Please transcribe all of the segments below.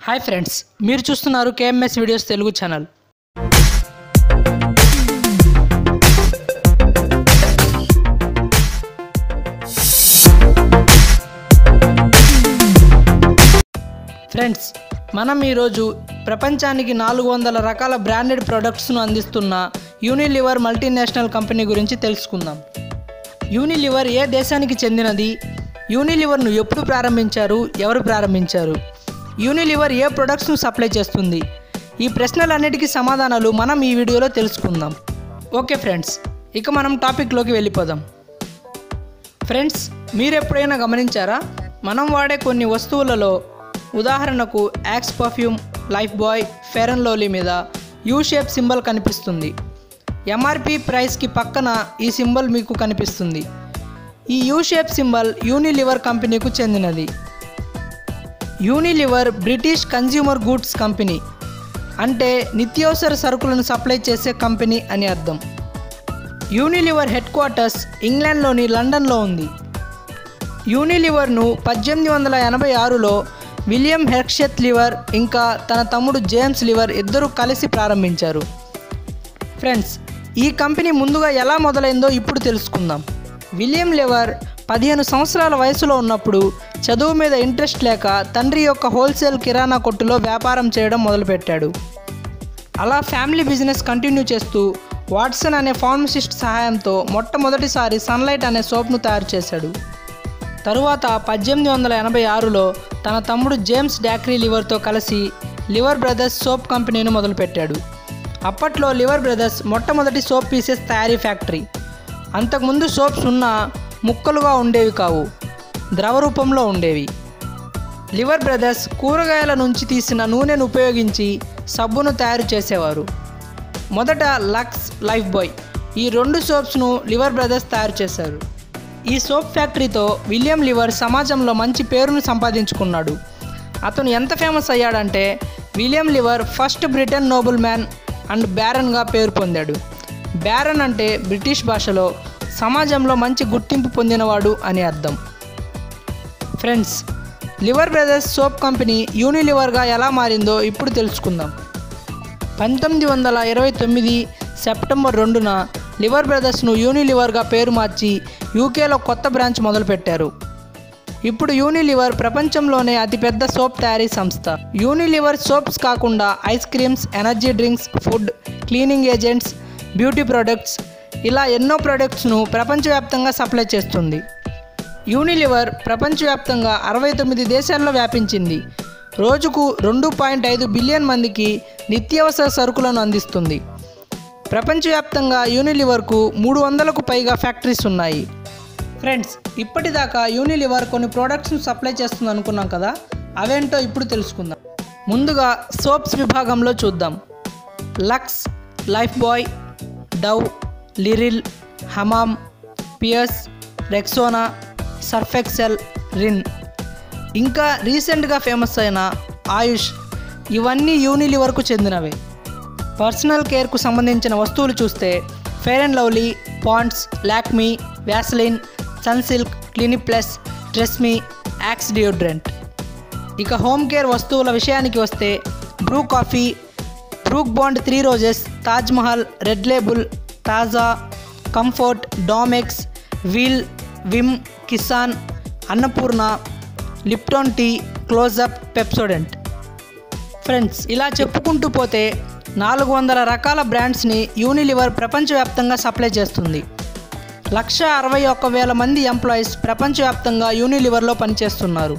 hi friends మీరు చూస్తున్నారు KMS videos Telugu channel friends మనం ఈరోజు ప్రపంచానికి నాలుగు వందల రకాల బ్రాండెడ్ ప్రొడక్ట్స్ను అందిస్తున్న యూనిలివర్ మల్టీనేషనల్ కంపెనీ గురించి తెలుసుకుందాం యూనిలివర్ ఏ దేశానికి చెందినది యూనిలివర్ను ఎప్పుడు ప్రారంభించారు ఎవరు ప్రారంభించారు యూనిలివర్ ఏ ప్రొడక్ట్స్ను సప్లై చేస్తుంది ఈ ప్రశ్నలన్నిటికీ సమాధానాలు మనం ఈ వీడియోలో తెలుసుకుందాం ఓకే ఫ్రెండ్స్ ఇక మనం టాపిక్లోకి వెళ్ళిపోదాం ఫ్రెండ్స్ మీరు ఎప్పుడైనా గమనించారా మనం వాడే కొన్ని వస్తువులలో ఉదాహరణకు Axe perfume Lifebuoy Fair and Lovely మీద యూ షేప్ సింబల్ కనిపిస్తుంది ఎంఆర్పి ప్రైస్కి పక్కన ఈ సింబల్ మీకు కనిపిస్తుంది ఈ యూ షేప్ సింబల్ యూనిలివర్ కంపెనీకు చెందినది Unilever British consumer goods company అంటే నిత్యావసర సరుకులను సప్లై చేసే కంపెనీ అని అర్థం యూనిలివర్ హెడ్ క్వార్టర్స్ ఇంగ్లాండ్లోని లండన్లో ఉంది యూనిలివర్ను పద్దెనిమిది వందల ఎనభై ఆరులో విలియం హెర్క్షెత్ లివర్ ఇంకా తన తమ్ముడు జేమ్స్ లివర్ ఇద్దరూ కలిసి ప్రారంభించారు ఫ్రెండ్స్ ఈ కంపెనీ ముందుగా ఎలా మొదలైందో ఇప్పుడు తెలుసుకుందాం విలియం లివర్ పదిహేను సంవత్సరాల వయసులో ఉన్నప్పుడు చదువు మీద ఇంట్రెస్ట్ లేక తండ్రి యొక్క హోల్సేల్ కిరాణా కొట్టులో వ్యాపారం చేయడం మొదలుపెట్టాడు అలా ఫ్యామిలీ బిజినెస్ కంటిన్యూ చేస్తూ వాట్సన్ అనే ఫార్మసిస్ట్ సహాయంతో మొట్టమొదటిసారి సన్లైట్ అనే సోప్ను తయారు చేశాడు తరువాత పద్దెనిమిది వందల ఎనభై ఆరులో తన తమ్ముడు జేమ్స్ డాక్రీ లివర్తో కలిసి లివర్ బ్రదర్స్ సోప్ కంపెనీని మొదలుపెట్టాడు అప్పట్లో లివర్ బ్రదర్స్ మొట్టమొదటి సోప్ పీసెస్ తయారీ ఫ్యాక్టరీ అంతకుముందు సోప్స్ ఉన్న ముక్కలుగా ఉండేవి కావు ద్రవ రూపంలో ఉండేవి లివర్ బ్రదర్స్ కూరగాయల నుంచి తీసిన నూనెను ఉపయోగించి సబ్బును తయారు చేసేవారు మొదట లక్స్ లైఫ్ బాయ్ ఈ రెండు సోప్స్ను లివర్ బ్రదర్స్ తయారు చేశారు ఈ సోప్ ఫ్యాక్టరీతో విలియం లివర్ సమాజంలో మంచి పేరును సంపాదించుకున్నాడు అతను ఎంత ఫేమస్ అయ్యాడంటే William Lever first Britain noble man and బ్యారన్గా పేరు పొందాడు బ్యారన్ అంటే బ్రిటిష్ భాషలో సమాజంలో మంచి గుర్తింపు పొందినవాడు అని అర్థం friends Lever Brothers soap company యూనిలివర్గా ఎలా మారిందో ఇప్పుడు తెలుసుకుందాం పంతొమ్మిది వందల ఇరవై తొమ్మిది సెప్టెంబర్ రెండున లివర్ బ్రదర్స్ను యూనిలివర్గా పేరు మార్చి యూకేలో కొత్త బ్రాంచ్ మొదలుపెట్టారు ఇప్పుడు యూనిలివర్ ప్రపంచంలోనే అతిపెద్ద సోప్ తయారీ సంస్థ యూనిలివర్ సోప్స్ కాకుండా ice creams energy drinks food cleaning agents beauty products ఇలా ఎన్నో ప్రొడక్ట్స్ను ప్రపంచవ్యాప్తంగా సప్లై చేస్తుంది యూనిలివర్ ప్రపంచవ్యాప్తంగా అరవై తొమ్మిది దేశాల్లో వ్యాపించింది రోజుకు రెండు పాయింట్ ఐదు బిలియన్ మందికి నిత్యావసర సరుకులను అందిస్తుంది ప్రపంచవ్యాప్తంగా యూనిలివర్కు మూడు వందలకు పైగా ఫ్యాక్టరీస్ ఉన్నాయి ఫ్రెండ్స్ ఇప్పటిదాకా యూనిలివర్ కొన్ని ప్రోడక్ట్స్ను సప్లై చేస్తుంది అనుకున్నాం కదా అవేంటో ఇప్పుడు తెలుసుకుందాం ముందుగా సోప్స్ విభాగంలో చూద్దాం Lux Lifebuoy Dove Liril Hamam Pears Rexona Surf Excel Rin ఇంకా రీసెంట్గా ఫేమస్ అయిన ఆయుష్ ఇవన్నీ యూనిలివర్కు చెందినవే పర్సనల్ కేర్కు సంబంధించిన వస్తువులు చూస్తే Fair and Lovely Pond's Lakme Vaseline Sunsilk Clinic Plus Tresemme Axe deodorant ఇక హోమ్ కేర్ వస్తువుల విషయానికి వస్తే Bru coffee Brooke Bond Three Roses Taj Mahal Red Label Taaza Comfort Domex Wheel Vim Kissan Annapurna Lipton tea Closeup Pepsodent friends ఇలా చెప్పుకుంటూ పోతే నాలుగు వందల రకాల బ్రాండ్స్ని యూనిలివర్ ప్రపంచవ్యాప్తంగా సప్లై చేస్తుంది లక్ష అరవై ఒక్క వేల మంది ఎంప్లాయీస్ ప్రపంచవ్యాప్తంగా యూనిలివర్లో పనిచేస్తున్నారు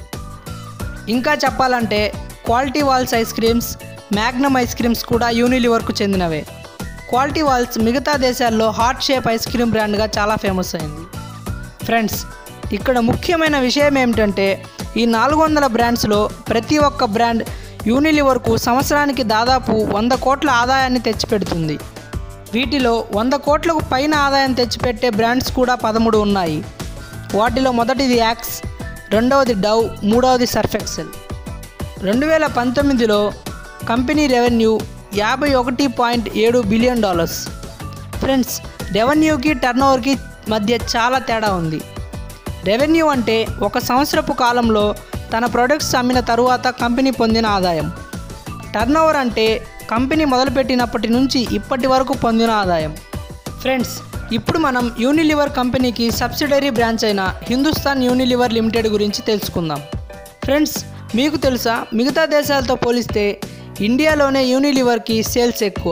ఇంకా చెప్పాలంటే Kwality Wall's ice creams Magnum ice creams కూడా యూనిలివర్కు చెందినవే క్వాలిటీ వాల్స్ మిగతా దేశాల్లో హార్ట్ షేప్ ఐస్ క్రీమ్ బ్రాండ్గా చాలా ఫేమస్ అయింది ఫ్రెండ్స్ ఇక్కడ ముఖ్యమైన విషయం ఏమిటంటే ఈ నాలుగు వందల బ్రాండ్స్లో ప్రతి ఒక్క బ్రాండ్ యూనిలివర్కు సంవత్సరానికి దాదాపు వంద కోట్ల ఆదాయాన్ని తెచ్చిపెడుతుంది వీటిలో వంద కోట్లకు పైన ఆదాయం తెచ్చిపెట్టే బ్రాండ్స్ కూడా పదమూడు ఉన్నాయి వాటిలో మొదటిది యాక్స్ రెండవది డవ్ మూడవది సర్ఫెక్సెల్ రెండు వేల పంతొమ్మిదిలో కంపెనీ రెవెన్యూ యాభై ఒకటి పాయింట్ ఏడు బిలియన్ డాలర్స్ ఫ్రెండ్స్ రెవెన్యూకి టర్నోవర్కి మధ్య చాలా తేడా ఉంది రెవెన్యూ అంటే ఒక సంవత్సరపు కాలంలో తన ప్రొడక్ట్స్ అమ్మిన తరువాత కంపెనీ పొందిన ఆదాయం టర్నోవర్ అంటే కంపెనీ మొదలుపెట్టినప్పటి నుంచి ఇప్పటి వరకు పొందిన ఆదాయం ఫ్రెండ్స్ ఇప్పుడు మనం యూనిలివర్ కంపెనీకి సబ్సిడరీ బ్రాంచ్ అయిన హిందుస్థాన్ యూనిలివర్ లిమిటెడ్ గురించి తెలుసుకుందాం ఫ్రెండ్స్ మీకు తెలుసా మిగతా దేశాలతో పోలిస్తే ఇండియాలోనే యూనిలివర్కి సేల్స్ ఎక్కువ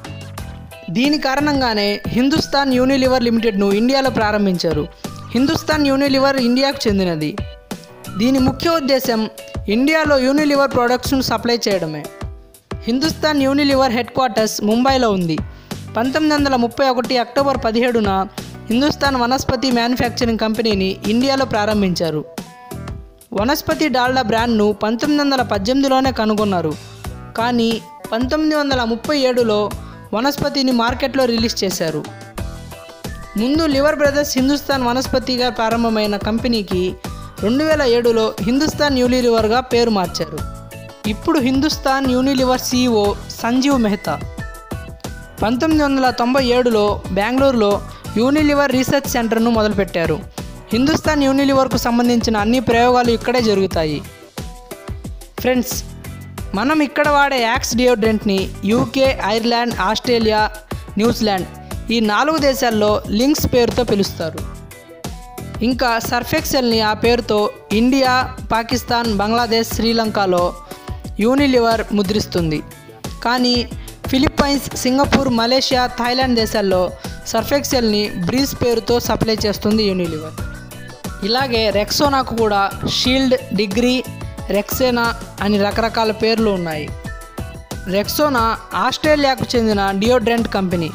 దీని కారణంగానే హిందుస్థాన్ యూనిలివర్ లిమిటెడ్ను ఇండియాలో ప్రారంభించారు హిందుస్థాన్ యూనిలివర్ ఇండియాకు చెందినది దీని ముఖ్య ఉద్దేశం ఇండియాలో యూనిలివర్ ప్రొడక్ట్స్ను సప్లై చేయడమే హిందుస్థాన్ యూనిలివర్ హెడ్ క్వార్టర్స్ ముంబైలో ఉంది పంతొమ్మిది వందల ముప్పై ఒకటి అక్టోబర్ పదిహేడున హిందుస్థాన్ వనస్పతి మ్యానుఫ్యాక్చరింగ్ కంపెనీని ఇండియాలో ప్రారంభించారు వనస్పతి డాల్డా బ్రాండ్ను పంతొమ్మిది వందల పద్దెనిమిదిలోనే కనుగొన్నారు కానీ పంతొమ్మిది వందల ముప్పై ఏడులో వనస్పతిని మార్కెట్లో రిలీజ్ చేశారు ముందు లివర్ బ్రదర్స్ హిందుస్థాన్ వనస్పతిగా ప్రారంభమైన కంపెనీకి రెండు వేల ఏడులో హిందుస్థాన్ యూనిలివర్గా పేరు మార్చారు ఇప్పుడు హిందుస్థాన్ యూనిలివర్ సీఈఓ సంజీవ్ మెహతా పంతొమ్మిది వందల తొంభై ఏడులో బెంగళూరులో యూనిలివర్ రీసెర్చ్ సెంటర్ను మొదలుపెట్టారు హిందుస్థాన్ యూనిలివర్కు సంబంధించిన అన్ని ప్రయోగాలు ఇక్కడే జరుగుతాయి ఫ్రెండ్స్ మనం ఇక్కడ వాడే యాక్స్ డియోడ్రెంట్ని యూకే ఐర్లాండ్ ఆస్ట్రేలియా న్యూజిలాండ్ ఈ నాలుగు దేశాల్లో లింక్స్ పేరుతో పిలుస్తారు ఇంకా సర్ఫెక్సెల్ని ఆ పేరుతో ఇండియా పాకిస్తాన్ బంగ్లాదేశ్ శ్రీలంకలో యూనిలివర్ ముద్రిస్తుంది కానీ ఫిలిప్పైన్స్ సింగపూర్ మలేషియా థాయిలాండ్ దేశాల్లో సర్ఫెక్సెల్ని బ్రీజ్ పేరుతో సప్లై చేస్తుంది యూనిలివర్ ఇలాగే రెక్సోనాకు కూడా షీల్డ్ డిగ్రీ రెక్సేనా అని రకరకాల పేర్లు ఉన్నాయి రెక్సోనా ఆస్ట్రేలియాకు చెందిన డియోడ్రెంట్ కంపెనీ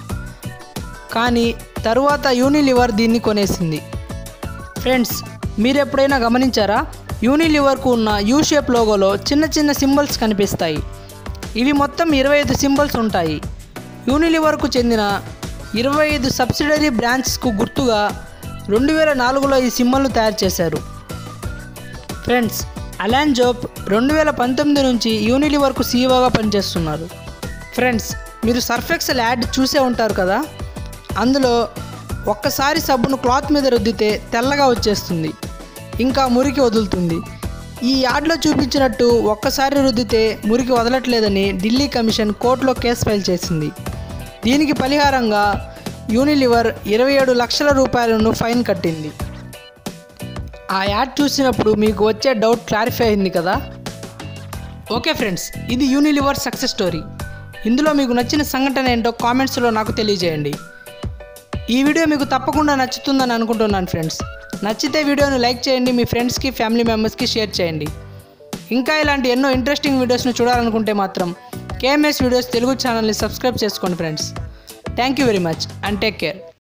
కానీ తరువాత యూనిలివర్ దీన్ని కొనేసింది ఫ్రెండ్స్ మీరు ఎప్పుడైనా గమనించారా యూనిలివర్కు ఉన్న యూ షేప్ లోగోలో చిన్న చిన్న సింబల్స్ కనిపిస్తాయి ఇవి మొత్తం ఇరవై ఐదు సింబల్స్ ఉంటాయి యూనిలివర్కు చెందిన ఇరవై ఐదు సబ్సిడరీ బ్రాంచ్స్కు గుర్తుగా రెండు వేల నాలుగులో ఈ సింబల్ను తయారు చేశారు ఫ్రెండ్స్ అలాన్ జోప్ రెండు వేల పంతొమ్మిది నుంచి యూనిలివర్కు సీఈఓగా పనిచేస్తున్నారు ఫ్రెండ్స్ మీరు సర్ఫెక్సల్ యాడ్ చూసే ఉంటారు కదా అందులో ఒక్కసారి సబ్బును క్లాత్ మీద రుద్దితే తెల్లగా వచ్చేస్తుంది ఇంకా మురికి వదులుతుంది ఈ యాడ్లో చూపించినట్టు ఒక్కసారి రుద్దితే మురికి వదలట్లేదని ఢిల్లీ కమిషన్ కోర్టులో కేసు ఫైల్ చేసింది దీనికి పరిహారంగా యూనిలివర్ ఇరవై ఏడు లక్షల రూపాయలను ఫైన్ కట్టింది ఆ యాడ్ చూసినప్పుడు మీకు వచ్చే డౌట్ క్లారిఫై అయింది కదా ఓకే ఫ్రెండ్స్ ఇది యూనిలివర్ సక్సెస్ స్టోరీ ఇందులో మీకు నచ్చిన సంఘటన ఏంటో కామెంట్స్లో నాకు తెలియజేయండి ఈ వీడియో మీకు తప్పకుండా నచ్చుతుందని అనుకుంటున్నాను ఫ్రెండ్స్ నచ్చితే వీడియోని లైక్ చేయండి మీ ఫ్రెండ్స్కి ఫ్యామిలీ మెంబర్స్కి షేర్ చేయండి ఇంకా ఇలాంటి ఎన్నో ఇంట్రెస్టింగ్ వీడియోస్ను చూడాలనుకుంటే మాత్రం కేఎంఎస్ వీడియోస్ తెలుగు ఛానల్ని సబ్స్క్రైబ్ చేసుకోండి friends thank you very much and take care